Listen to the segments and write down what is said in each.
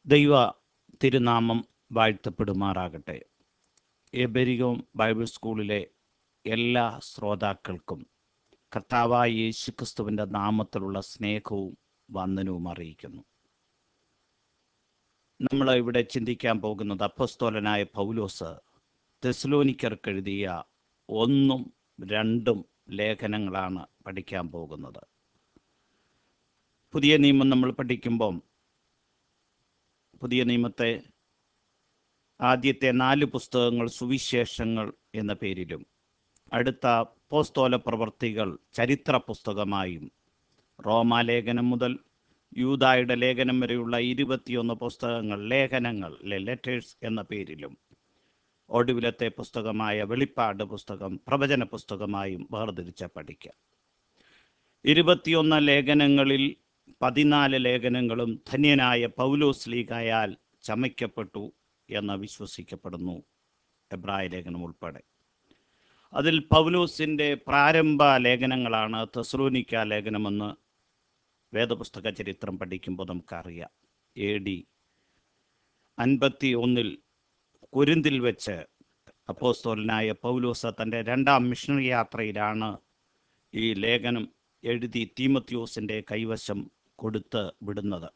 ദൈവ തിരുനാമം വാഴ്ത്തപ്പെടുമാറാകട്ടെ എബരികവും ബൈബിൾ സ്കൂളിലെ എല്ലാ ശ്രോതാക്കൾക്കും കർത്താവായ യേശുക്രിസ്തുവിൻ്റെ നാമത്തിലുള്ള സ്നേഹവും വന്ദനവും അറിയിക്കുന്നു നമ്മൾ ഇവിടെ ചിന്തിക്കാൻ പോകുന്നത് അപ്പസ്തോലനായ പൗലോസ് തെസ്ലോനിക്കർക്ക് എഴുതിയ ഒന്നും രണ്ടും ലേഖനങ്ങളാണ് പഠിക്കാൻ പോകുന്നത് പുതിയ നിയമം നമ്മൾ പഠിക്കുമ്പം പുതിയ നിയമത്തെ ആദ്യത്തെ നാല് പുസ്തകങ്ങൾ സുവിശേഷങ്ങൾ എന്ന പേരിലും അടുത്ത പോസ്തോല പ്രവർത്തികൾ ചരിത്ര പുസ്തകമായും റോമാലേഖനം മുതൽ യൂതായുടെ ലേഖനം വരെയുള്ള ഇരുപത്തിയൊന്ന് പുസ്തകങ്ങൾ ലേഖനങ്ങൾ ലെറ്റേഴ്സ് എന്ന പേരിലും ഒടുവിലത്തെ പുസ്തകമായ വെളിപ്പാട് പുസ്തകം പ്രവചന പുസ്തകമായും വേർതിരിച്ച പഠിക്കാം ഇരുപത്തിയൊന്ന് ലേഖനങ്ങളിൽ പതിനാല് ലേഖനങ്ങളും ധന്യനായ പൗലോസ് ലീഗായാൽ ചമയ്ക്കപ്പെട്ടു എന്ന് വിശ്വസിക്കപ്പെടുന്നു എബ്രായ ലേഖനം ഉൾപ്പെടെ അതിൽ പൗലോസിൻ്റെ പ്രാരംഭ ലേഖനങ്ങളാണ് തെസ്ലോനിക്ക ലേഖനമെന്ന് വേദപുസ്തക ചരിത്രം പഠിക്കുമ്പോൾ നമുക്കറിയാം എ ഡി അൻപത്തി ഒന്നിൽ കുരുന്തിൽ വെച്ച് അപ്പോസ്തോലനായ പൗലോസ് തൻ്റെ രണ്ടാം മിഷണറി യാത്രയിലാണ് ഈ ലേഖനം എഴുതി തീമത്യോസിൻ്റെ കൈവശം കൊടുത്ത് വിടുന്നത്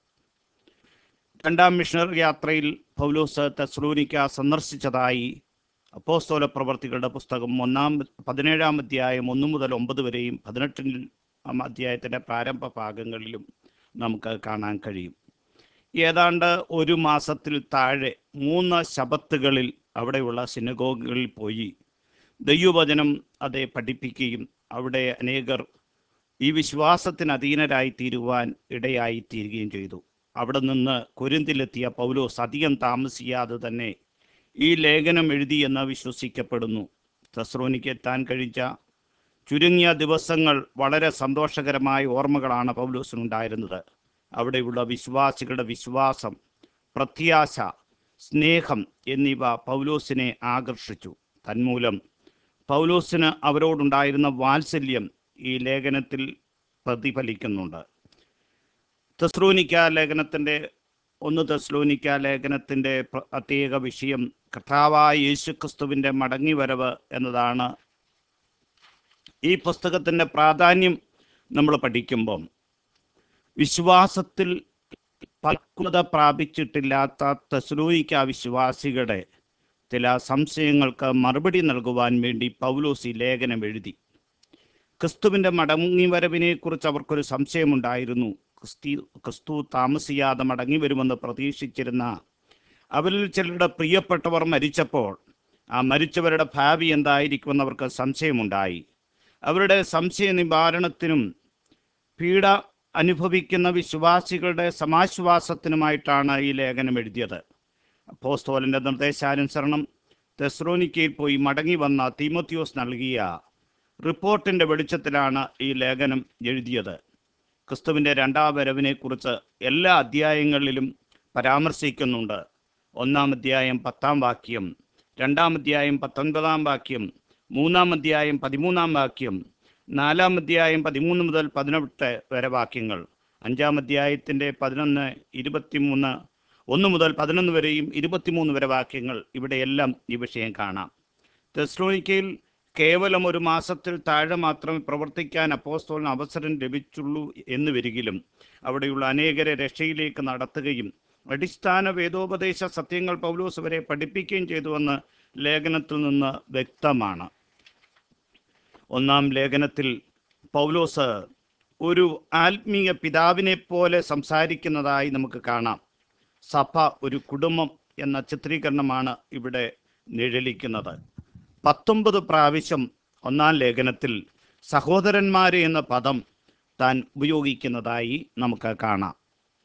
രണ്ടാം മിഷണറി യാത്രയിൽ പൗലോസ് തെസ്ലോനിക്ക സന്ദർശിച്ചതായി അപ്പോസ്തോല പ്രവർത്തികളുടെ പുസ്തകം ഒന്നാം പതിനേഴാം അധ്യായം ഒന്ന് മുതൽ ഒമ്പത് വരെയും പതിനെട്ടിൽ അധ്യായത്തിൻ്റെ പ്രാരംഭ ഭാഗങ്ങളിലും നമുക്ക് കാണാൻ കഴിയും ഏതാണ്ട് ഒരു മാസത്തിൽ താഴെ മൂന്ന് ശബത്തുകളിൽ അവിടെയുള്ള സിനഗോഗുകളിൽ പോയി ദൈവവചനം അതെ പഠിപ്പിക്കുകയും അവിടെ അനേകർ ഈ വിശ്വാസത്തിന് അധീനരായി തീരുവാൻ ഇടയായി തീരുകയും ചെയ്തു അവിടെ നിന്ന് കുരുന്തിലെത്തിയ പൗലോസ് അധികം താമസിയാതെ തന്നെ ഈ ലേഖനം എഴുതി എന്ന് വിശ്വസിക്കപ്പെടുന്നു തെസ്രോനിക്ക് എത്താൻ കഴിച്ച ചുരുങ്ങിയ ദിവസങ്ങൾ വളരെ സന്തോഷകരമായ ഓർമ്മകളാണ് പൗലോസിനുണ്ടായിരുന്നത് അവിടെയുള്ള വിശ്വാസികളുടെ വിശ്വാസം പ്രത്യാശ സ്നേഹം എന്നിവ പൗലോസിനെ ആകർഷിച്ചു തന്മൂലം പൗലോസിന് അവരോടുണ്ടായിരുന്ന വാത്സല്യം ഈ ലേഖനത്തിൽ പ്രതിഫലിക്കുന്നുണ്ട് തെസ്ലോനിക്ക ലേഖനത്തിൻ്റെ ഒന്ന് തെസ്ലോനിക്ക ലേഖനത്തിൻ്റെ പ്രത്യേക വിഷയം കർത്താവായ യേശുക്രിസ്തുവിൻ്റെ മടങ്ങിവരവ് എന്നതാണ് ഈ പുസ്തകത്തിൻ്റെ പ്രാധാന്യം നമ്മൾ പഠിക്കുമ്പം വിശ്വാസത്തിൽ പക്വത പ്രാപിച്ചിട്ടില്ലാത്ത തെസ്ലോനിക്ക വിശ്വാസികളുടെ ചില സംശയങ്ങൾക്ക് മറുപടി നൽകുവാൻ വേണ്ടി പൗലോസ് ഈ ലേഖനം എഴുതി ക്രിസ്തുവിൻ്റെ മടങ്ങിവരവിനെക്കുറിച്ച് അവർക്കൊരു സംശയമുണ്ടായിരുന്നു ക്രിസ്തി ക്രിസ്തു താമസിയാതെ മടങ്ങി വരുമെന്ന് പ്രതീക്ഷിച്ചിരുന്ന അവരിൽ ചിലരുടെ പ്രിയപ്പെട്ടവർ മരിച്ചപ്പോൾ ആ മരിച്ചവരുടെ ഭാവി എന്തായിരിക്കുമെന്ന് അവർക്ക് സംശയമുണ്ടായി അവരുടെ സംശയ നിവാരണത്തിനും പീഡ അനുഭവിക്കുന്ന വിശ്വാസികളുടെ സമാശ്വാസത്തിനുമായിട്ടാണ് ഈ ലേഖനം എഴുതിയത് അപ്പോസ്തോലിൻ്റെ നിർദ്ദേശാനുസരണം തെസ്രോനിക്കയിൽ പോയി മടങ്ങി വന്ന തീമോത്യോസ് നൽകിയ റിപ്പോർട്ടിൻ്റെ വെളിച്ചത്തിലാണ് ഈ ലേഖനം എഴുതിയത് ക്രിസ്തുവിൻ്റെ രണ്ടാം വരവിനെക്കുറിച്ച് എല്ലാ അധ്യായങ്ങളിലും പരാമർശിക്കുന്നുണ്ട് ഒന്നാം അധ്യായം പത്താം വാക്യം രണ്ടാം അധ്യായം പത്തൊൻപതാം വാക്യം മൂന്നാം അധ്യായം പതിമൂന്നാം വാക്യം നാലാം അധ്യായം പതിമൂന്ന് മുതൽ പതിനെട്ട് വരെ വാക്യങ്ങൾ അഞ്ചാം അധ്യായത്തിൻ്റെ പതിനൊന്ന് ഇരുപത്തിമൂന്ന് ഒന്ന് മുതൽ പതിനൊന്ന് വരെയും ഇരുപത്തിമൂന്ന് വരെ വാക്യങ്ങൾ ഇവിടെയെല്ലാം ഈ വിഷയം കാണാം തെസ്ലോനിക്കയിൽ കേവലം ഒരു മാസത്തിൽ താഴെ മാത്രമേ പ്രവർത്തിക്കാൻ അപ്പോസ്തോലിന് അവസരം ലഭിച്ചുള്ളൂ എന്ന് വരികിലും അവിടെയുള്ള അനേകരെ രക്ഷയിലേക്ക് നടത്തുകയും അടിസ്ഥാന വേദോപദേശ സത്യങ്ങൾ പൗലോസ് വരെ പഠിപ്പിക്കുകയും ചെയ്തുവെന്ന് ലേഖനത്തിൽ നിന്ന് വ്യക്തമാണ് ഒന്നാം ലേഖനത്തിൽ പൗലോസ് ഒരു ആത്മീയ പിതാവിനെ പോലെ സംസാരിക്കുന്നതായി നമുക്ക് കാണാം സഭ ഒരു കുടുംബം എന്ന ചിത്രീകരണമാണ് ഇവിടെ നിഴലിക്കുന്നത് പത്തൊമ്പത് പ്രാവശ്യം ഒന്നാം ലേഖനത്തിൽ സഹോദരന്മാരെ എന്ന പദം താൻ ഉപയോഗിക്കുന്നതായി നമുക്ക് കാണാം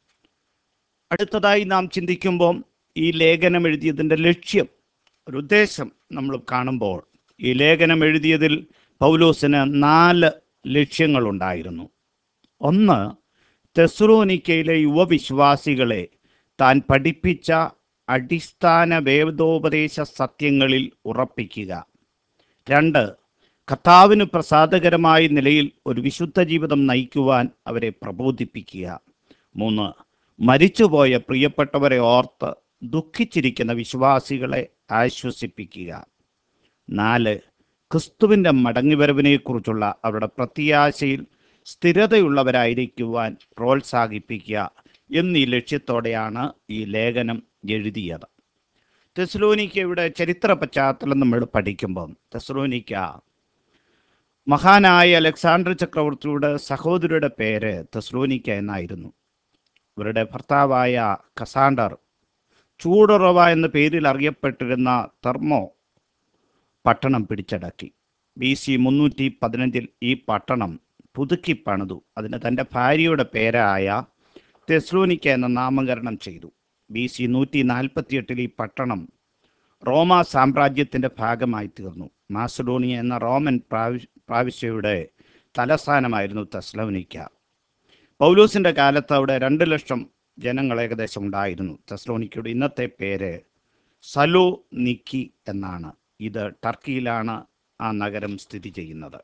അടുത്തതായി നാം ചിന്തിക്കുമ്പോൾ ഈ ലേഖനം എഴുതിയതിൻ്റെ ലക്ഷ്യം ഒരു ഉദ്ദേശം നമ്മൾ കാണുമ്പോൾ ഈ ലേഖനം എഴുതിയതിൽ പൗലോസിന് നാല് ലക്ഷ്യങ്ങളുണ്ടായിരുന്നു ഒന്ന് തെസ്രോനിക്കയിലെ യുവവിശ്വാസികളെ താൻ പഠിപ്പിച്ച അടിസ്ഥാന വേദോപദേശ സത്യങ്ങളിൽ ഉറപ്പിക്കുക രണ്ട് കർത്താവിന് പ്രസാദകരമായ നിലയിൽ ഒരു വിശുദ്ധ ജീവിതം നയിക്കുവാൻ അവരെ പ്രബോധിപ്പിക്കുക മൂന്ന് മരിച്ചുപോയ പ്രിയപ്പെട്ടവരെ ഓർത്ത് ദുഃഖിച്ചിരിക്കുന്ന വിശ്വാസികളെ ആശ്വസിപ്പിക്കുക നാല് ക്രിസ്തുവിൻ്റെ മടങ്ങിവരവിനെക്കുറിച്ചുള്ള അവരുടെ പ്രത്യാശയിൽ സ്ഥിരതയുള്ളവരായിരിക്കുവാൻ പ്രോത്സാഹിപ്പിക്കുക എന്നീ ലക്ഷ്യത്തോടെയാണ് ഈ ലേഖനം എഴുതിയത് തെസ്ലോനിക്കയുടെ ചരിത്ര പശ്ചാത്തലം നമ്മൾ പഠിക്കുമ്പം തെസ്ലോനിക്ക മഹാനായ അലക്സാണ്ടർ ചക്രവർത്തിയുടെ സഹോദരിയുടെ പേര് തെസ്ലോനിക്ക എന്നായിരുന്നു ഇവരുടെ ഭർത്താവായ കസാണ്ടർ ചൂടുറവ എന്ന പേരിൽ അറിയപ്പെട്ടിരുന്ന തെർമോ പട്ടണം പിടിച്ചടക്കി ബി സി മുന്നൂറ്റി പതിനഞ്ചിൽ ഈ പട്ടണം പുതുക്കി പണിതു അതിന് തൻ്റെ ഭാര്യയുടെ പേരായ തെസ്ലോനിക്ക എന്ന നാമകരണം ചെയ്തു ബി സി നൂറ്റി നാൽപ്പത്തിയെട്ടിൽ ഈ പട്ടണം റോമ സാമ്രാജ്യത്തിൻ്റെ ഭാഗമായി തീർന്നു മാസഡോണിയ എന്ന റോമൻ പ്രാവി പ്രാവിശ്യയുടെ തലസ്ഥാനമായിരുന്നു തെസ്ലോനിക്ക പൗലൂസിൻ്റെ കാലത്ത് അവിടെ രണ്ട് ലക്ഷം ജനങ്ങൾ ഏകദേശം ഉണ്ടായിരുന്നു തെസ്ലോനിക്കയുടെ ഇന്നത്തെ പേര് സലോ നിക്കി എന്നാണ് ഇത് ടർക്കിയിലാണ് ആ നഗരം സ്ഥിതി ചെയ്യുന്നത്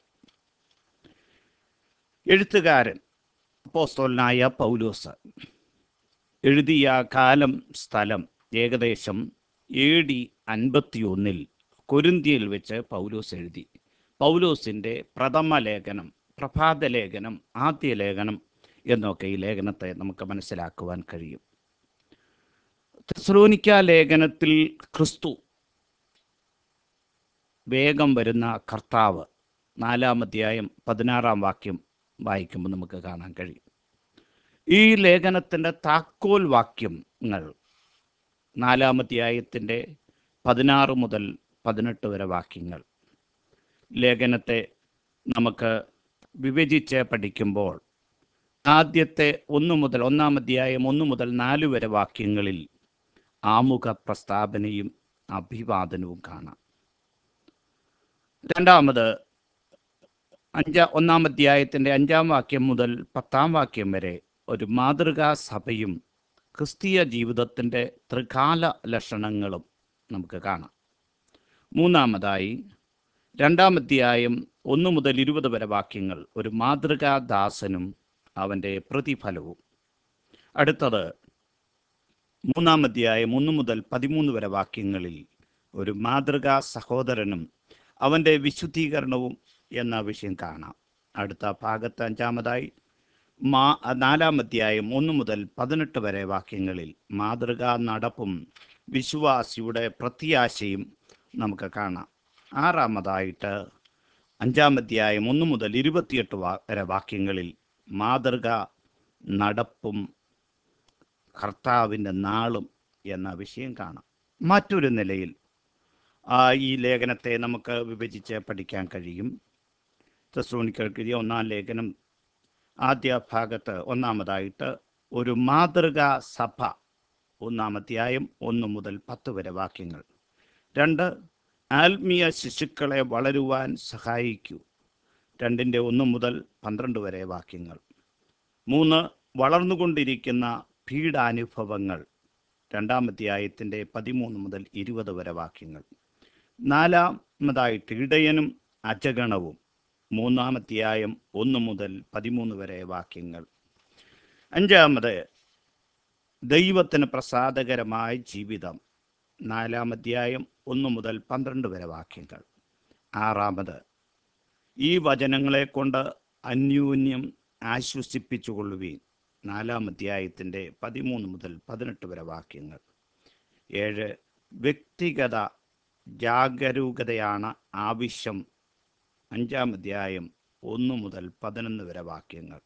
എഴുത്തുകാരൻ പോസ്തോലനായ പൗലോസ് എഴുതിയ കാലം സ്ഥലം ഏകദേശം എ ഡി അൻപത്തിയൊന്നിൽ കൊരിന്തിയിൽ വെച്ച് പൗലോസ് എഴുതി പൗലോസിൻ്റെ പ്രഥമ ലേഖനം പ്രഭാത ലേഖനം ആദ്യ ലേഖനം എന്നൊക്കെ ഈ ലേഖനത്തെ നമുക്ക് മനസ്സിലാക്കുവാൻ കഴിയും തെസ്ലോനിക്ക ലേഖനത്തിൽ ക്രിസ്തു വേഗം വരുന്ന കർത്താവ് നാലാം അധ്യായം പതിനാറാം വാക്യം വായിക്കുമ്പോൾ നമുക്ക് കാണാൻ കഴിയും ഈ ലേഖനത്തിൻ്റെ താക്കോൽ വാക്യങ്ങൾ നാലാം അധ്യായത്തിൻ്റെ പതിനാറ് മുതൽ പതിനെട്ട് വരെ വാക്യങ്ങൾ ലേഖനത്തെ നമുക്ക് വിഭജിച്ച് പഠിക്കുമ്പോൾ ആദ്യത്തെ ഒന്ന് മുതൽ ഒന്നാം അധ്യായം ഒന്ന് മുതൽ നാല് വരെ വാക്യങ്ങളിൽ ആമുഖ പ്രസ്താവനയും അഭിവാദനവും കാണാം രണ്ടാമത് അഞ്ചാ ഒന്നാം അധ്യായത്തിൻ്റെ അഞ്ചാം വാക്യം മുതൽ പത്താം വാക്യം വരെ ഒരു മാതൃകാ സഭയും ക്രിസ്തീയ ജീവിതത്തിൻ്റെ ത്രികാല ലക്ഷണങ്ങളും നമുക്ക് കാണാം മൂന്നാമതായി രണ്ടാം അധ്യായം ഒന്ന് മുതൽ ഇരുപത് വരെ വാക്യങ്ങൾ ഒരു മാതൃകാ ദാസനും അവൻ്റെ പ്രതിഫലവും അടുത്തത് മൂന്നാം അധ്യായം ഒന്ന് മുതൽ പതിമൂന്ന് വരെ വാക്യങ്ങളിൽ ഒരു മാതൃകാ സഹോദരനും അവൻ്റെ വിശുദ്ധീകരണവും എന്ന വിഷയം കാണാം അടുത്ത ഭാഗത്ത് അഞ്ചാമതായി മാ നാലാം അധ്യായം ഒന്ന് മുതൽ പതിനെട്ട് വരെ വാക്യങ്ങളിൽ മാതൃകാ നടപ്പും വിശ്വാസിയുടെ പ്രത്യാശയും നമുക്ക് കാണാം ആറാമതായിട്ട് അഞ്ചാം അധ്യായം ഒന്ന് മുതൽ ഇരുപത്തിയെട്ട് വാ വരെ വാക്യങ്ങളിൽ മാതൃക നടപ്പും കർത്താവിൻ്റെ നാളും എന്ന വിഷയം കാണാം മറ്റൊരു നിലയിൽ ആ, ഈ ലേഖനത്തെ നമുക്ക് വിഭജിച്ച് പഠിക്കാൻ കഴിയും തെസ്ലോനിക്കെഴുതിയ ഒന്നാം ലേഖനം ആദ്യ ഭാഗത്ത് ഒന്നാമതായിട്ട് ഒരു മാതൃകാ സഭ ഒന്നാം അധ്യായം ഒന്ന് മുതൽ പത്ത് വരെ വാക്യങ്ങൾ രണ്ട് ആത്മീയ ശിശുക്കളെ വളരുവാൻ സഹായിക്കൂ രണ്ടിൻ്റെ ഒന്ന് മുതൽ പന്ത്രണ്ട് വരെ വാക്യങ്ങൾ മൂന്ന് വളർന്നുകൊണ്ടിരിക്കുന്ന പീഡാനുഭവങ്ങൾ രണ്ടാം അധ്യായത്തിൻ്റെ പതിമൂന്ന് മുതൽ ഇരുപത് വരെ വാക്യങ്ങൾ നാലാമതായിട്ട് ഇടയനും അജഗണവും മൂന്നാം അധ്യായം ഒന്ന് മുതൽ പതിമൂന്ന് വരെ വാക്യങ്ങൾ അഞ്ചാമത് ദൈവത്തിന് പ്രസാദകരമായ ജീവിതം നാലാം അധ്യായം ഒന്ന് മുതൽ പന്ത്രണ്ട് വരെ വാക്യങ്ങൾ ആറാമത് ഈ വചനങ്ങളെ കൊണ്ട് അന്യോന്യം ആശ്വസിപ്പിച്ചുകൊള്ളുവീൻ നാലാം അധ്യായത്തിൻ്റെ പതിമൂന്ന് മുതൽ പതിനെട്ട് വരെ വാക്യങ്ങൾ ഏഴ് വ്യക്തിഗത ജാഗരൂകതയാണ് ആവശ്യം അഞ്ചാം അധ്യായം ഒന്ന് മുതൽ പതിനൊന്ന് വരെ വാക്യങ്ങൾ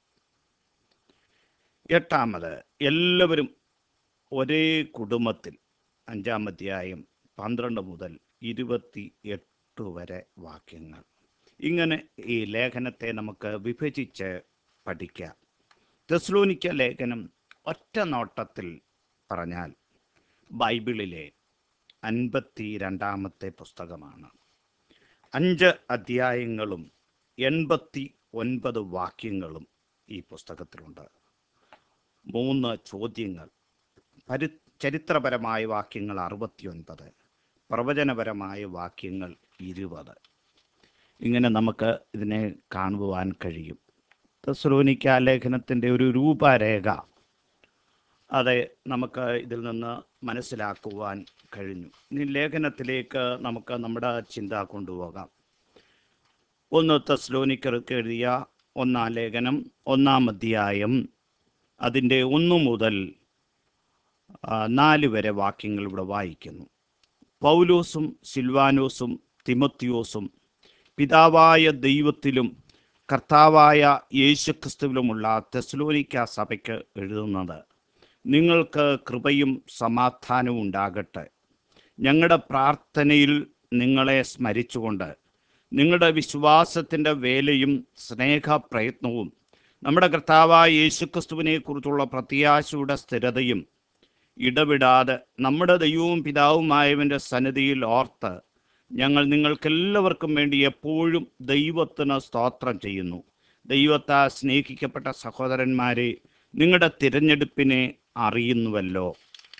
എട്ടാമത് എല്ലാവരും ഒരേ കുടുംബത്തിൽ അഞ്ചാം അധ്യായം പന്ത്രണ്ട് മുതൽ ഇരുപത്തി എട്ട് വരെ വാക്യങ്ങൾ ഇങ്ങനെ ഈ ലേഖനത്തെ നമുക്ക് വിഭജിച്ച് പഠിക്കാം തെസ്ലോനിക്ക ലേഖനം ഒറ്റ നോട്ടത്തിൽ പറഞ്ഞാൽ ബൈബിളിലെ അൻപത്തി രണ്ടാമത്തെ പുസ്തകമാണ് അഞ്ച് അധ്യായങ്ങളും എൺപത്തി ഒൻപത് വാക്യങ്ങളും ഈ പുസ്തകത്തിലുണ്ട് മൂന്ന് ചോദ്യങ്ങൾ പരി ചരിത്രപരമായ വാക്യങ്ങൾ അറുപത്തിയൊൻപത് പ്രവചനപരമായ വാക്യങ്ങൾ ഇരുപത് ഇങ്ങനെ നമുക്ക് ഇതിനെ കാണുവാൻ കഴിയും തെസ്ലോനിക്ക ലേഖനത്തിൻ്റെ ഒരു രൂപരേഖ അതെ നമുക്ക് ഇതിൽ നിന്ന് മനസ്സിലാക്കുവാൻ കഴിഞ്ഞു ഇനി ലേഖനത്തിലേക്ക് നമുക്ക് നമ്മുടെ ചിന്ത കൊണ്ടുപോകാം ഒന്ന് തെസ്ലോനിക്കർക്ക് എഴുതിയ ഒന്നാം ലേഖനം ഒന്നാം അധ്യായം അതിൻ്റെ ഒന്നു മുതൽ ആ, നാല് വരെ വാക്യങ്ങൾ ഇവിടെ വായിക്കുന്നു പൗലോസും സിൽവാനോസും തിമത്തിയോസും പിതാവായ ദൈവത്തിലും കർത്താവായ യേശുക്രിസ്തുവിലുമുള്ള തെസ്ലോനിക്ക സഭയ്ക്ക് എഴുതുന്നത് നിങ്ങൾക്ക് കൃപയും സമാധാനവും ഉണ്ടാകട്ടെ ഞങ്ങളുടെ പ്രാർത്ഥനയിൽ നിങ്ങളെ സ്മരിച്ചുകൊണ്ട് നിങ്ങളുടെ വിശ്വാസത്തിൻ്റെ വേലയും സ്നേഹപ്രയത്നവും നമ്മുടെ കർത്താവായ യേശുക്രിസ്തുവിനെ കുറിച്ചുള്ള പ്രത്യാശയുടെ സ്ഥിരതയും ഇടവിടാതെ നമ്മുടെ ദൈവവും പിതാവുമായവൻ്റെ സന്നിധിയിൽ ഓർത്ത് ഞങ്ങൾ നിങ്ങൾക്കെല്ലാവർക്കും വേണ്ടി എപ്പോഴും ദൈവത്തിന് സ്തോത്രം ചെയ്യുന്നു ദൈവത്താ സ്നേഹിക്കപ്പെട്ട സഹോദരന്മാരെ നിങ്ങളുടെ തിരഞ്ഞെടുപ്പിനെ അറിയുന്നുവല്ലോ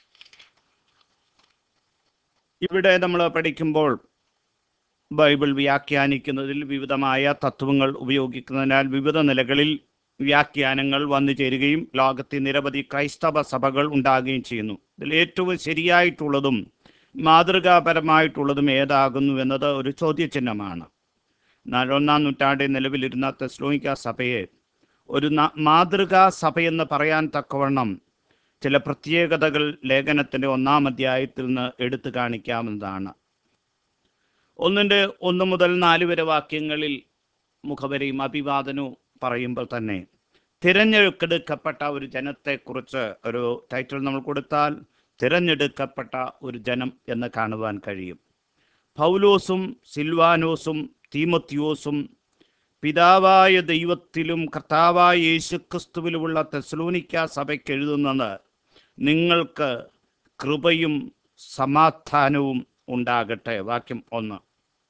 ഇവിടെ നമ്മൾ പഠിക്കുമ്പോൾ ബൈബിൾ വ്യാഖ്യാനിക്കുന്നതിൽ വിവിധമായ തത്വങ്ങൾ ഉപയോഗിക്കുന്നതിനാൽ വിവിധ നിലകളിൽ വ്യാഖ്യാനങ്ങൾ വന്നു ചേരുകയും ലോകത്തെ നിരവധി ക്രൈസ്തവ സഭകൾ ഉണ്ടാകുകയും ചെയ്യുന്നു ഇതിൽ ഏറ്റവും ശരിയായിട്ടുള്ളതും മാതൃകാപരമായിട്ടുള്ളതും ഏതാകുന്നു എന്നത് ഒരു ചോദ്യചിഹ്നമാണ് എന്നാൽ ഒന്നാം നൂറ്റാണ്ടിൽ നിലവിലിരുന്ന തെസ്ലോനിക്ക സഭയെ ഒരു ന- മാതൃകാ സഭയെന്ന് പറയാൻ തക്കവണ്ണം ചില പ്രത്യേകതകൾ ലേഖനത്തിൻ്റെ ഒന്നാം അധ്യായത്തിൽ നിന്ന് എടുത്തു കാണിക്കാവുന്നതാണ് ഒന്നിൻ്റെ ഒന്ന് മുതൽ നാല് വരെ വാക്യങ്ങളിൽ മുഖവരയും അഭിവാദനവും പറയുമ്പോൾ തന്നെ തിരഞ്ഞെടുക്കപ്പെട്ട ഒരു ജനത്തെക്കുറിച്ച് ഒരു ടൈറ്റിൽ നമ്മൾ കൊടുത്താൽ തിരഞ്ഞെടുക്കപ്പെട്ട ഒരു ജനം എന്ന് കാണുവാൻ കഴിയും പൗലോസും സിൽവാനോസും തീമത്യോസും പിതാവായ ദൈവത്തിലും കർത്താവായ യേശുക്രിസ്തുവിലുമുള്ള തെസ്ലോനിക്ക സഭയ്ക്ക് എഴുതുന്നത് നിങ്ങൾക്ക് കൃപയും സമാധാനവും ഉണ്ടാകട്ടെ വാക്യം ഒന്ന്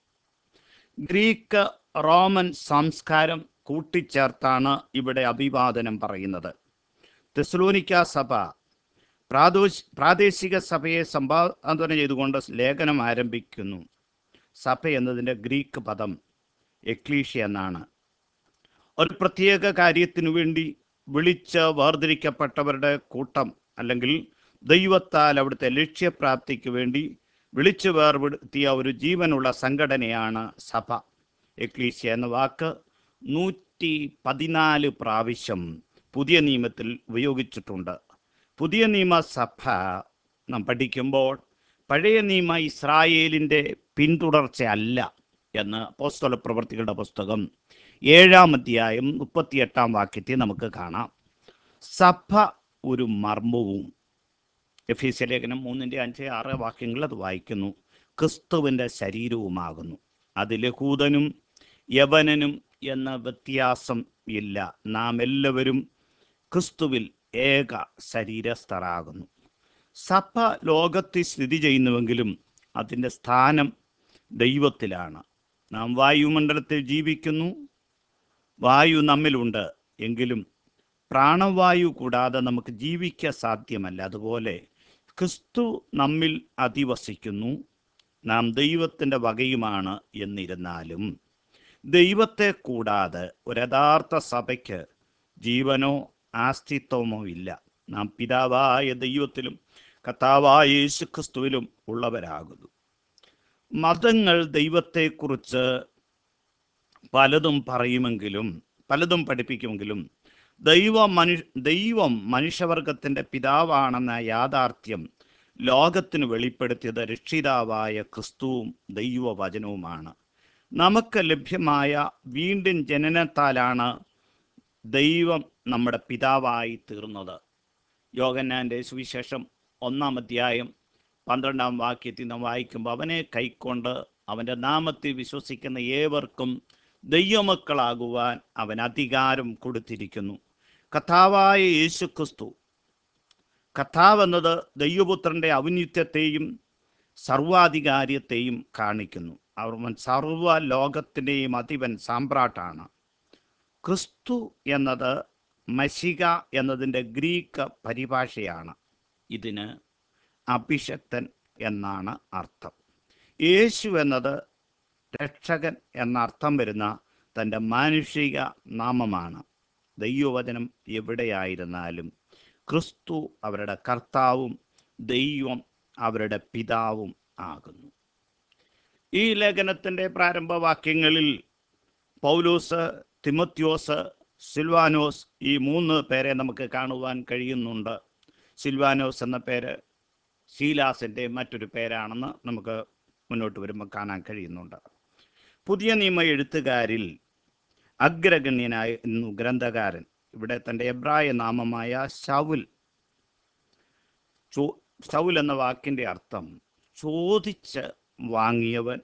ഗ്രീക്ക് റോമൻ സംസ്കാരം കൂട്ടിച്ചേർത്താണ് ഇവിടെ അഭിവാദനം പറയുന്നത് തെസ്ലോനിക്ക സഭ പ്രാദേശ് പ്രാദേശിക സഭയെ സംബോധന ചെയ്തുകൊണ്ട് ലേഖനം ആരംഭിക്കുന്നു സഭ എന്നതിൻ്റെ ഗ്രീക്ക് പദം എക്ലീഷ്യ എന്നാണ് ഒരു പ്രത്യേക കാര്യത്തിനു വേണ്ടി വിളിച്ച് വേർതിരിക്കപ്പെട്ടവരുടെ കൂട്ടം അല്ലെങ്കിൽ ദൈവത്താൽ അവിടുത്തെ ലക്ഷ്യപ്രാപ്തിക്ക് വേണ്ടി വിളിച്ചു വേർപെടുത്തിയ ഒരു ജീവനുള്ള സംഘടനയാണ് സഭ എക്ലീഷ്യ എന്ന വാക്ക് നൂറ്റി പതിനാല് പ്രാവശ്യം പുതിയ നിയമത്തിൽ ഉപയോഗിച്ചിട്ടുണ്ട് പുതിയ നിയമസഭ നാം പഠിക്കുമ്പോൾ പഴയ നിയമ ഇസ്രായേലിൻ്റെ പിന്തുടർച്ചയല്ല എന്ന് അപ്പോസ്തല പ്രവർത്തികളുടെ പുസ്തകം ഏഴാം അധ്യായം മുപ്പത്തിയെട്ടാം വാക്യത്തിൽ നമുക്ക് കാണാം സഭ ഒരു മർമ്മവും എഫീസ്യ ലേഖനം മൂന്നിൻ്റെ അഞ്ച് ആറ് വാക്യങ്ങൾ അത് വായിക്കുന്നു ക്രിസ്തുവിൻ്റെ ശരീരവുമാകുന്നു അത് ലഹൂദനും യവനനും എന്ന വ്യത്യാസം ഇല്ല നാം എല്ലാവരും ക്രിസ്തുവിൽ ഏക ശരീരസ്ഥരാകുന്നു സഭ ലോകത്തിൽ സ്ഥിതി ചെയ്യുന്നുവെങ്കിലും അതിൻ്റെ സ്ഥാനം ദൈവത്തിലാണ് നാം വായുമണ്ഡലത്തിൽ ജീവിക്കുന്നു വായു നമ്മിലുണ്ട് എങ്കിലും പ്രാണവായു കൂടാതെ നമുക്ക് ജീവിക്കാൻ സാധ്യമല്ല അതുപോലെ ക്രിസ്തു നമ്മിൽ അധിവസിക്കുന്നു നാം ദൈവത്തിൻ്റെ വകയുമാണ് എന്നിരുന്നാലും ദൈവത്തെ കൂടാതെ ഒരു യഥാർത്ഥ സഭയ്ക്ക് ജീവനോ ആസ്തിത്വമോ ഇല്ല നാം പിതാവായ ദൈവത്തിലും കർത്താവായ യേശു ക്രിസ്തുവിലും ഉള്ളവരാകുന്നു മതങ്ങൾ ദൈവത്തെക്കുറിച്ച് പലതും പറയുമെങ്കിലും പലതും പഠിപ്പിക്കുമെങ്കിലും ദൈവ മനുഷ്യ ദൈവം മനുഷ്യവർഗത്തിൻ്റെ പിതാവാണെന്ന യാഥാർത്ഥ്യം ലോകത്തിന് വെളിപ്പെടുത്തിയത് രക്ഷിതാവായ ക്രിസ്തുവും ദൈവവചനവുമാണ് നമുക്ക് ലഭ്യമായ വീണ്ടും ജനനത്താലാണ് ദൈവം നമ്മുടെ പിതാവായി തീർന്നത് യോഗന്നാൻ്റെ സുവിശേഷം ഒന്നാം അധ്യായം പന്ത്രണ്ടാം വാക്യത്തിൽ നാം വായിക്കുമ്പോൾ അവനെ കൈക്കൊണ്ട് അവൻ്റെ നാമത്തിൽ വിശ്വസിക്കുന്ന ഏവർക്കും ദൈവമക്കളാകുവാൻ അവൻ അധികാരം കൊടുത്തിരിക്കുന്നു കഥാവായ യേശു ക്രിസ്തു കഥാവ് എന്നത് ദൈവപുത്രൻ്റെ ഔന്നിത്യത്തെയും സർവാധികാര്യത്തെയും കാണിക്കുന്നു അവൻ സർവ ലോകത്തിൻ്റെയും അധിപൻ സാമ്രാട്ടാണ് ക്രിസ്തു എന്നത് മഷിക എന്നതിൻ്റെ ഗ്രീക്ക് പരിഭാഷയാണ് ഇതിന് അഭിഷക്തൻ എന്നാണ് അർത്ഥം യേശു എന്നത് രക്ഷകൻ എന്ന അർത്ഥം വരുന്ന തൻ്റെ മാനുഷിക നാമമാണ് ദൈവവചനം എവിടെയായിരുന്നാലും ക്രിസ്തു അവരുടെ കർത്താവും ദൈവം അവരുടെ പിതാവും ആകുന്നു ഈ ലേഖനത്തിൻ്റെ പ്രാരംഭവാക്യങ്ങളിൽ പൗലോസ് തിമത്യോസ് സിൽവാനോസ് ഈ മൂന്ന് പേരെ നമുക്ക് കാണുവാൻ കഴിയുന്നുണ്ട് സിൽവാനോസ് എന്ന പേര് ശീലാസിൻ്റെ മറ്റൊരു പേരാണെന്ന് നമുക്ക് മുന്നോട്ട് വരുമ്പോൾ കാണാൻ കഴിയുന്നുണ്ട് പുതിയ നിയമ എഴുത്തുകാരിൽ അഗ്രഗണ്യനായ ഗ്രന്ഥകാരൻ ഇവിടെ തൻ്റെ എബ്രായ നാമമായ ശൗൽ ചോ ശൗൽ എന്ന വാക്കിൻ്റെ അർത്ഥം ചോദിച്ച് വാങ്ങിയവൻ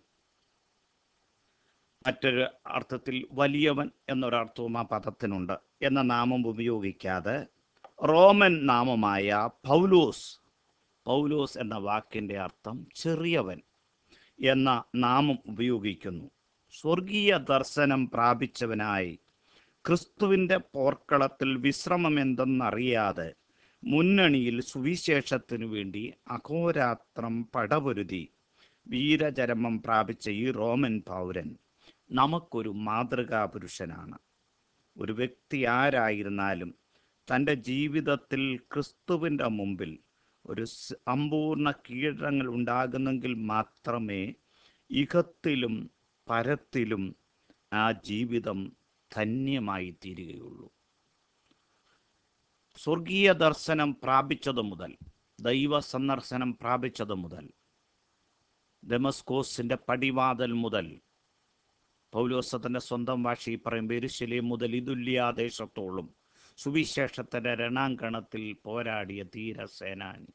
മറ്റൊരു അർത്ഥത്തിൽ വലിയവൻ എന്നൊരർത്ഥവും ആ പദത്തിനുണ്ട് എന്ന നാമം ഉപയോഗിക്കാതെ റോമൻ നാമമായ പൗലോസ് പൗലോസ് എന്ന വാക്കിൻ്റെ അർത്ഥം ചെറിയവൻ എന്ന നാമം ഉപയോഗിക്കുന്നു സ്വർഗീയ ദർശനം പ്രാപിച്ചവനായി ക്രിസ്തുവിൻ്റെ പോർക്കളത്തിൽ വിശ്രമമെന്തെന്നറിയാതെ മുന്നണിയിൽ സുവിശേഷത്തിനു വേണ്ടി അഹോരാത്രം പടപൊരുതി വീരചരമം പ്രാപിച്ച ഈ റോമൻ പൗരൻ നമുക്കൊരു മാതൃകാ പുരുഷനാണ് ഒരു വ്യക്തി ആരായിരുന്നാലും തൻ്റെ ജീവിതത്തിൽ ക്രിസ്തുവിൻ്റെ മുമ്പിൽ ഒരു സമ്പൂർണ്ണ കീഴടങ്ങൾ ഉണ്ടാകുന്നെങ്കിൽ മാത്രമേ ഇഹത്തിലും പരത്തിലും ആ ജീവിതം ധന്യമായി തീരുകയുള്ളൂ സ്വർഗീയ ദർശനം പ്രാപിച്ചത് മുതൽ ദൈവ സന്ദർശനം പ്രാപിച്ചത് മുതൽ ഡെമസ്കോസിൻ്റെ പടിവാതൽ മുതൽ പൗലോസത്തിൻ്റെ സ്വന്തം ഭാഷയിൽ പറയുമ്പോൾ എരുശലേം മുതൽ ഇതുല്യാദേശത്തോളം സുവിശേഷത്തിൻ്റെ രണാങ്കണത്തിൽ പോരാടിയ ധീരസേനാനി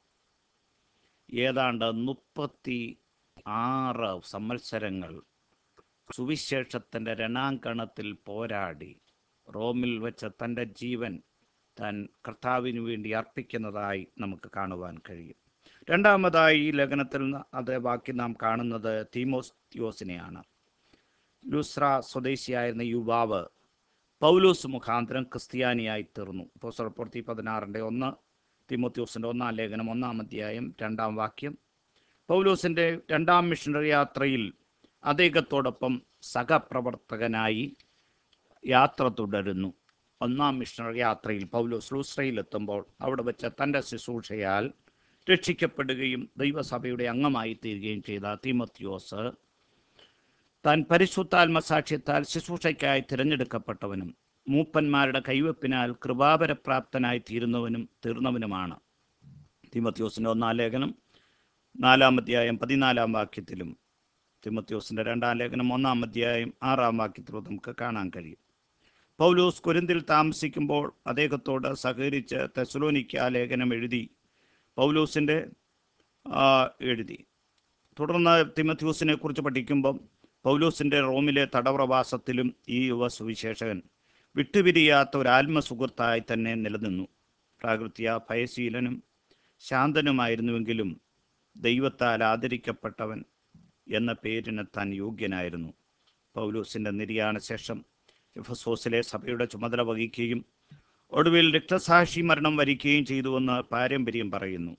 ഏതാണ്ട് മുപ്പത്തി ആറ് സംവത്സരങ്ങൾ സുവിശേഷത്തിൻ്റെ രണാങ്കണത്തിൽ പോരാടി റോമിൽ വെച്ച് തൻ്റെ ജീവൻ താൻ കർത്താവിന് വേണ്ടി അർപ്പിക്കുന്നതായി നമുക്ക് കാണുവാൻ കഴിയും രണ്ടാമതായി ഈ ലേഖനത്തിൽ നിന്ന് അതേ ബാക്കി നാം കാണുന്നത് തീമോസ്തിയോസിനെയാണ് ലുസ്ര സ്വദേശിയായിരുന്ന യുവാവ് പൗലോസ് മുഖാന്തരം ക്രിസ്ത്യാനിയായി തീർന്നു പോസ്റ്റർപ്പുറത്തി പതിനാറിൻ്റെ ഒന്ന് തിമോത്യോസിൻ്റെ ഒന്നാം ലേഖനം ഒന്നാം അധ്യായം രണ്ടാം വാക്യം പൗലോസിൻ്റെ രണ്ടാം മിഷണറി യാത്രയിൽ അദ്ദേഹത്തോടൊപ്പം സഹപ്രവർത്തകനായി യാത്ര തുടരുന്നു ഒന്നാം മിഷണറി യാത്രയിൽ പൗലോസ് ലൂസ്രയിലെത്തുമ്പോൾ അവിടെ വെച്ച് തൻ്റെ ശുശ്രൂഷയാൽ രക്ഷിക്കപ്പെടുകയും ദൈവസഭയുടെ അംഗമായി തീരുകയും ചെയ്ത തിമത്യോസ് താൻ പരിശുദ്ധാത്മസാക്ഷ്യത്താൽ ശുശ്രൂഷയ്ക്കായി തിരഞ്ഞെടുക്കപ്പെട്ടവനും മൂപ്പന്മാരുടെ കൈവപ്പിനാൽ കൃപാപരപ്രാപ്തനായി തീരുന്നവനും തീർന്നവനുമാണ് തിമത്യോസിൻ്റെ ഒന്നാം ലേഖനം നാലാം അധ്യായം പതിനാലാം വാക്യത്തിലും തിമത്യോസിൻ്റെ രണ്ടാം ലേഖനം ഒന്നാം അധ്യായം ആറാം വാക്യത്തിലും നമുക്ക് കാണാൻ കഴിയും പൗലോസ് കുരിന്തിൽ താമസിക്കുമ്പോൾ അദ്ദേഹത്തോട് സഹകരിച്ച് തെസലോനിക്ക ലേഖനം എഴുതി പൗലോസിൻ്റെ എഴുതി തുടർന്ന് തിമത്യൂസിനെ കുറിച്ച് പഠിക്കുമ്പം പൗലോസിൻ്റെ റോമിലെ തടവറവാസത്തിലും ഈ യുവ സുവിശേഷകൻ വിട്ടുപിരിയാത്ത ഒരു ആത്മസുഹൃത്തായി തന്നെ നിലനിന്നു പ്രാകൃത്യ ഭയശീലനും ശാന്തനുമായിരുന്നുവെങ്കിലും ദൈവത്താൽ ആദരിക്കപ്പെട്ടവൻ എന്ന പേരിന് താൻ യോഗ്യനായിരുന്നു പൗലോസിൻ്റെ നിര്യാണ ശേഷം എഫസോസിലെ സഭയുടെ ചുമതല വഹിക്കുകയും ഒടുവിൽ രക്തസാക്ഷി മരണം വരിക്കുകയും ചെയ്തുവെന്ന് പാരമ്പര്യം പറയുന്നു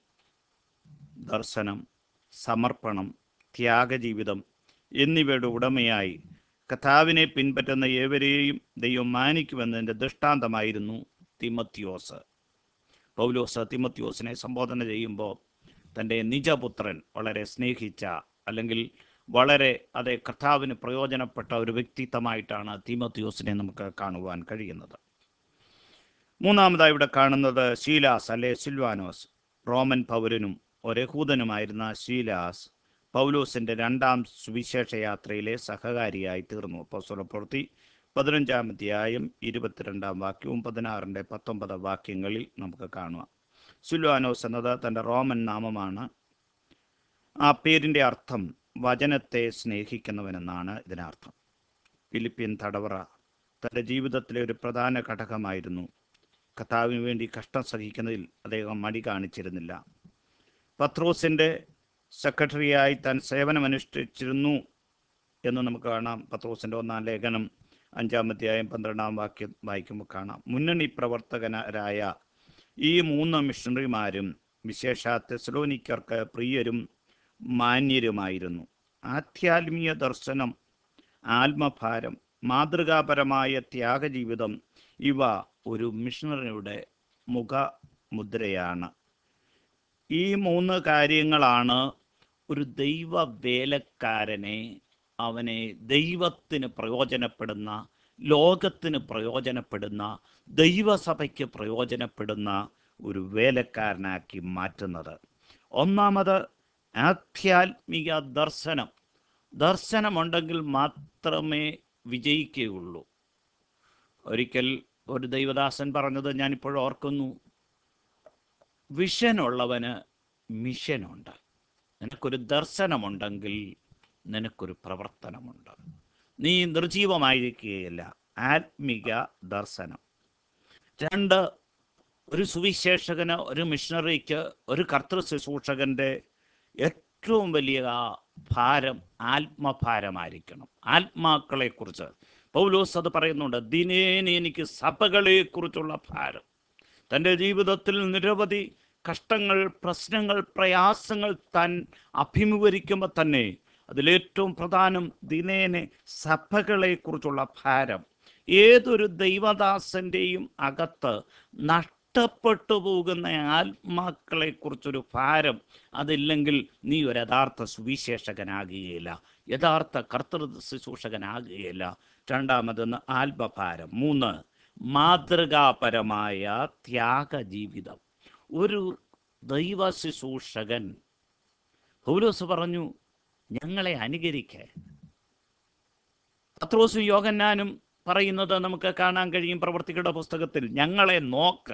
ദർശനം സമർപ്പണം ത്യാഗജീവിതം എന്നിവയുടെ ഉടമയായി കഥാവിനെ പിൻപറ്റുന്ന ഏവരെയും ദൈവം മാനിക്കുമെന്നതിൻ്റെ ദൃഷ്ടാന്തമായിരുന്നു തിമത്യോസ് പൗലോസ് തിമത്യോസിനെ സംബോധന ചെയ്യുമ്പോൾ തൻ്റെ നിജപുത്രൻ വളരെ സ്നേഹിച്ച അല്ലെങ്കിൽ വളരെ അതേ കർത്താവിന് പ്രയോജനപ്പെട്ട ഒരു വ്യക്തിത്വമായിട്ടാണ് തിമത്യോസിനെ നമുക്ക് കാണുവാൻ കഴിയുന്നത് മൂന്നാമതായി ഇവിടെ കാണുന്നത് ശീലാസ് അല്ലെ സിൽവാനോസ് റോമൻ പൗരനും ഒരഹൂദനുമായിരുന്ന ശീലാസ് പൗലോസിൻ്റെ രണ്ടാം സുവിശേഷ യാത്രയിലെ സഹകാരിയായി തീർന്നു അപ്പോസ്തലപ്രവൃത്തി പതിനഞ്ചാം അധ്യായം ഇരുപത്തിരണ്ടാം വാക്യവും പതിനാറിൻ്റെ പത്തൊമ്പത് വാക്യങ്ങളിൽ നമുക്ക് കാണുക സുൽവാനോസ് എന്നത് തൻ്റെ റോമൻ നാമമാണ് ആ പേരിൻ്റെ അർത്ഥം വചനത്തെ സ്നേഹിക്കുന്നവനെന്നാണ് ഇതിനർത്ഥം ഫിലിപ്പിയൻ തടവറ തൻ്റെ ജീവിതത്തിലെ ഒരു പ്രധാന ഘടകമായിരുന്നു കർത്താവിന് വേണ്ടി കഷ്ടം സഹിക്കുന്നതിൽ അദ്ദേഹം മടി കാണിച്ചിരുന്നില്ല പത്രോസിൻ്റെ സെക്രട്ടറിയായി താൻ സേവനമനുഷ്ഠിച്ചിരുന്നു എന്ന് നമുക്ക് കാണാം പത്രോസിൻ്റെ ഒന്നാം ലേഖനം അഞ്ചാമധ്യായം പന്ത്രണ്ടാം വാക്യം വായിക്കുമ്പോൾ കാണാം മുന്നണി പ്രവർത്തകരായ ഈ മൂന്ന് മിഷണറിമാരും വിശേഷ തെസലോനിക്കർക്ക് പ്രിയരും മാന്യരുമായിരുന്നു ആധ്യാത്മീയ ദർശനം ആത്മഭാരം മാതൃകാപരമായ ത്യാഗജീവിതം ഇവ ഒരു മിഷണറിയുടെ മുഖ മുദ്രയാണ് ഈ മൂന്ന് കാര്യങ്ങളാണ് ഒരു ദൈവ വേലക്കാരനെ അവനെ ദൈവത്തിന് പ്രയോജനപ്പെടുന്ന ലോകത്തിന് പ്രയോജനപ്പെടുന്ന ദൈവസഭയ്ക്ക് പ്രയോജനപ്പെടുന്ന ഒരു വേലക്കാരനാക്കി മാറ്റുന്നത് ഒന്നാമത് ആധ്യാത്മിക ദർശനം ദർശനമുണ്ടെങ്കിൽ മാത്രമേ വിജയിക്കുകയുള്ളൂ ഒരിക്കൽ ഒരു ദൈവദാസൻ പറഞ്ഞത് ഞാനിപ്പോഴും ഓർക്കുന്നു വിഷനുള്ളവന് മിഷനുണ്ട് നിനക്കൊരു ദർശനമുണ്ടെങ്കിൽ നിനക്കൊരു പ്രവർത്തനമുണ്ട് നീ നിർജീവമായിരിക്കുകയില്ല ആത്മിക ദർശനം രണ്ട് ഒരു സുവിശേഷകന് ഒരു മിഷണറിക്ക് ഒരു കർത്തൃ ശുശ്രൂഷകന്റെ ഏറ്റവും വലിയ ഭാരം ആത്മഭാരമായിരിക്കണം ആത്മാക്കളെക്കുറിച്ച് പൗലോസ് അത് പറയുന്നുണ്ട് ദിനേന എനിക്ക് സഭകളെക്കുറിച്ചുള്ള ഭാരം തൻ്റെ ജീവിതത്തിൽ നിരവധി കഷ്ടങ്ങൾ പ്രശ്നങ്ങൾ പ്രയാസങ്ങൾ താൻ അഭിമുഖീകരിക്കുമ്പോൾ തന്നെ അതിലേറ്റവും പ്രധാനം ദിനേനെ സഭകളെക്കുറിച്ചുള്ള ഭാരം ഏതൊരു ദൈവദാസന്റെയും അകത്ത് നഷ്ടപ്പെട്ടു പോകുന്ന ആത്മാക്കളെക്കുറിച്ചൊരു ഭാരം അതില്ലെങ്കിൽ നീ ഒരു യഥാർത്ഥ സുവിശേഷകനാകുകയില്ല യഥാർത്ഥ കർത്തൃ ശുശ്രൂഷകനാകുകയില്ല രണ്ടാമതെന്ന് ആത്മഭാരം മൂന്ന് മാതൃകാപരമായ ത്യാഗജീവിതം ഒരു ദൈവ ശുശ്രൂഷകൻ പൗലോസ് പറഞ്ഞു ഞങ്ങളെ അനുകരിക്കേ പത്രോസും യോഗന്നാനും പറയുന്നത് നമുക്ക് കാണാൻ കഴിയും പ്രവർത്തികളുടെ പുസ്തകത്തിൽ ഞങ്ങളെ നോക്ക്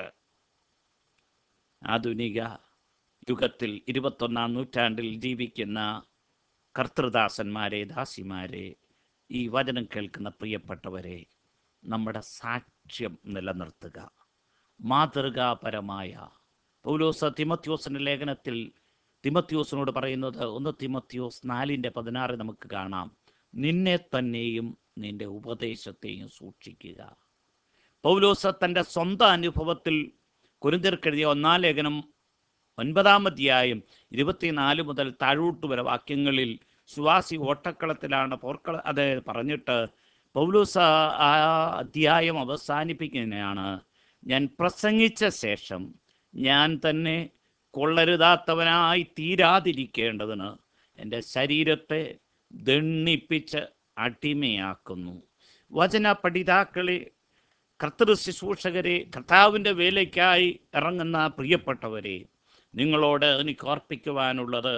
ആധുനിക യുഗത്തിൽ ഇരുപത്തൊന്നാം നൂറ്റാണ്ടിൽ ജീവിക്കുന്ന കർത്തൃദാസന്മാരെ ദാസിമാരെ ഈ വചനം കേൾക്കുന്ന പ്രിയപ്പെട്ടവരെ നമ്മുടെ സാക്ഷ്യം നിലനിർത്തുക മാതൃകാപരമായ പൗലോസ് തിമത്യോസിന്റെ ലേഖനത്തിൽ തിമത്യോസിനോട് പറയുന്നത് ഒന്ന് തിമത്യോസ് നാലിൻ്റെ പതിനാറ് നമുക്ക് കാണാം നിന്നെ തന്നെയും നിന്റെ ഉപദേശത്തെയും സൂക്ഷിക്കുക പൗലോസ് തൻ്റെ സ്വന്തം അനുഭവത്തിൽ കുരുന്തിർക്കെഴുതിയ ഒന്നാം ലേഖനം ഒൻപതാം അധ്യായം ഇരുപത്തിനാല് മുതൽ താഴോട്ട് വരെ വാക്യങ്ങളിൽ സുവാസി ഓട്ടക്കളത്തിലാണ് പോർക്കള അത് പറഞ്ഞിട്ട് പൗലൂസ് ആ അധ്യായം അവസാനിപ്പിക്കുന്നതാണ് ഞാൻ പ്രസംഗിച്ച ശേഷം ഞാൻ തന്നെ കൊള്ളരുതാത്തവനായി തീരാതിരിക്കേണ്ടതിന് എൻ്റെ ശരീരത്തെ ദണ്ണിപ്പിച്ച് അടിമയാക്കുന്നു വചന പഠിതാക്കളെ കർത്തൃ ശുശ്രൂഷകരെ കർത്താവിൻ്റെ വേലയ്ക്കായി ഇറങ്ങുന്ന പ്രിയപ്പെട്ടവരെ നിങ്ങളോട് എനിക്ക് ഓർപ്പിക്കുവാനുള്ളത്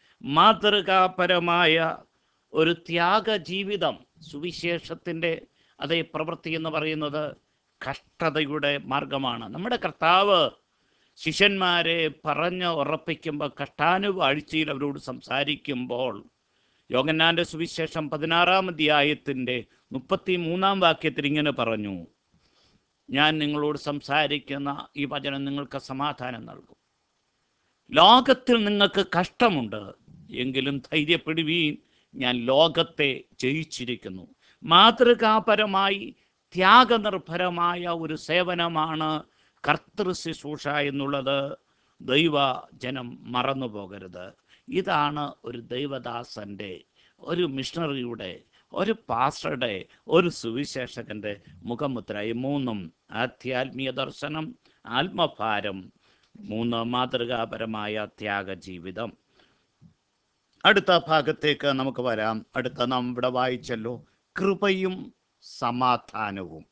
മാതൃകാപരമായ ഒരു ത്യാഗ ജീവിതം സുവിശേഷത്തിൻ്റെ അതേ പ്രവൃത്തി എന്ന് പറയുന്നത് കഷ്ടതയുടെ മാർഗമാണ് നമ്മുടെ കർത്താവ് ശിഷ്യന്മാരെ പറഞ്ഞ് ഉറപ്പിക്കുമ്പോൾ കഷ്ടാനുവാഴ്ചയിൽ അവരോട് സംസാരിക്കുമ്പോൾ യോഗന്നാന്റെ സുവിശേഷം പതിനാറാം അധ്യായത്തിൻ്റെ മുപ്പത്തി മൂന്നാം വാക്യത്തിൽ ഇങ്ങനെ പറഞ്ഞു ഞാൻ നിങ്ങളോട് സംസാരിക്കുന്ന ഈ വചനം നിങ്ങൾക്ക് സമാധാനം നൽകും ലോകത്തിൽ നിങ്ങൾക്ക് കഷ്ടമുണ്ട് എങ്കിലും ധൈര്യപ്പെടുവീൻ ഞാൻ ലോകത്തെ ജയിച്ചിരിക്കുന്നു മാതൃകാപരമായി ത്യാഗനിർഭരമായ ഒരു സേവനമാണ് കർത്തൃ ശുശ്രൂഷ എന്നുള്ളത് ദൈവ ജനം മറന്നു പോകരുത് ഇതാണ് ഒരു ദൈവദാസൻ്റെ ഒരു മിഷണറിയുടെ ഒരു പാസ്റ്ററുടെ ഒരു സുവിശേഷകന്റെ മുഖമുദ്ര ഈ മൂന്നും ആധ്യാത്മിക ദർശനം ആത്മഭാരം മൂന്ന് മാതൃകാപരമായ ത്യാഗ ജീവിതം അടുത്ത ഭാഗത്തേക്ക് നമുക്ക് വരാം അടുത്ത നാം ഇവിടെ വായിച്ചല്ലോ കൃപയും സമാധാനവും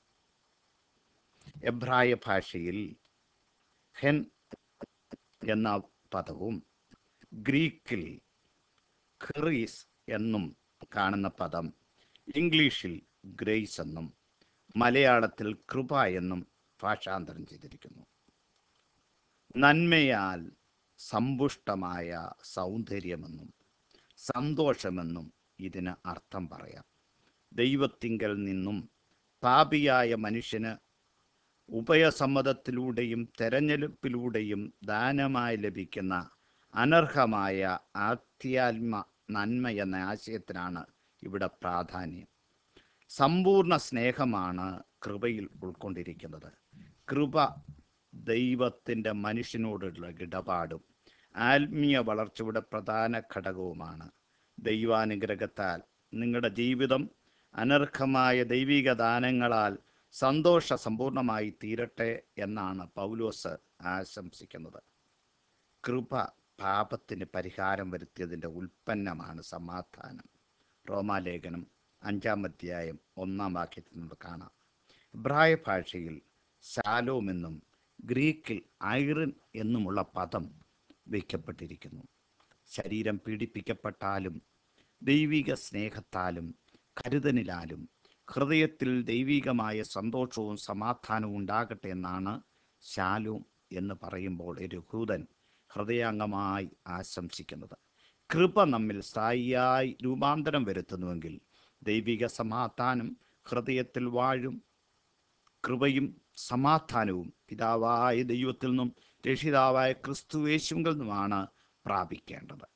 എബ്രായ ഭാഷയിൽ ഹെൻ എന്ന പദവും ഗ്രീക്കിൽ ഖ്രീസ് എന്നും കാണുന്ന പദം ഇംഗ്ലീഷിൽ ഗ്രേസ് എന്നും മലയാളത്തിൽ കൃപ എന്നും ഭാഷാന്തരം ചെയ്തിരിക്കുന്നു നന്മയാൽ സമ്പുഷ്ടമായ സൗന്ദര്യമെന്നും സന്തോഷമെന്നും ഇതിന് അർത്ഥം പറയാം ദൈവത്തിങ്കൽ നിന്നും പാപിയായ മനുഷ്യന് ഉഭയസമ്മതത്തിലൂടെയും തെരഞ്ഞെടുപ്പിലൂടെയും ദാനമായി ലഭിക്കുന്ന അനർഹമായ ആധ്യാത്മ നന്മ എന്ന ആശയത്തിനാണ് ഇവിടെ പ്രാധാന്യം സമ്പൂർണ്ണ സ്നേഹമാണ് കൃപയിൽ ഉൾക്കൊണ്ടിരിക്കുന്നത് കൃപ ദൈവത്തിൻ്റെ മനുഷ്യനോടുള്ള ഇടപാടും ആത്മീയ വളർച്ചയുടെ പ്രധാന ഘടകവുമാണ് ദൈവാനുഗ്രഹത്താൽ നിങ്ങളുടെ ജീവിതം അനർഹമായ ദൈവിക ദാനങ്ങളാൽ സന്തോഷ സമ്പൂർണമായി തീരട്ടെ എന്നാണ് പൗലോസ് ആശംസിക്കുന്നത് കൃപ പാപത്തിന് പരിഹാരം വരുത്തിയതിൻ്റെ ഉൽപ്പന്നമാണ് സമാധാനം റോമാലേഖനം അഞ്ചാം അധ്യായം ഒന്നാം വാക്യത്തിൽ നിന്ന് കാണാം ഇബ്രായ ഭാഷയിൽ ശാലോം എന്നും ഗ്രീക്കിൽ ഐറിൻ എന്നുമുള്ള പദം വയ്ക്കപ്പെട്ടിരിക്കുന്നു ശരീരം പീഡിപ്പിക്കപ്പെട്ടാലും ദൈവിക സ്നേഹത്താലും കരുതലിലാലും ഹൃദയത്തിൽ ദൈവികമായ സന്തോഷവും സമാധാനവും ഉണ്ടാകട്ടെ എന്നാണ് ശാലോം എന്ന് പറയുമ്പോൾ ഒരു ഹൂതൻ ഹൃദയാംഗമായി ആശംസിക്കുന്നത് കൃപ നമ്മിൽ സ്ഥായിയായി രൂപാന്തരം വരുത്തുന്നുവെങ്കിൽ ദൈവിക സമാധാനം ഹൃദയത്തിൽ വാഴും കൃപയും സമാധാനവും പിതാവായ ദൈവത്തിൽ നിന്നും രക്ഷിതാവായ ക്രിസ്തു യേശുവിൽ നിന്നുമാണ് പ്രാപിക്കേണ്ടത്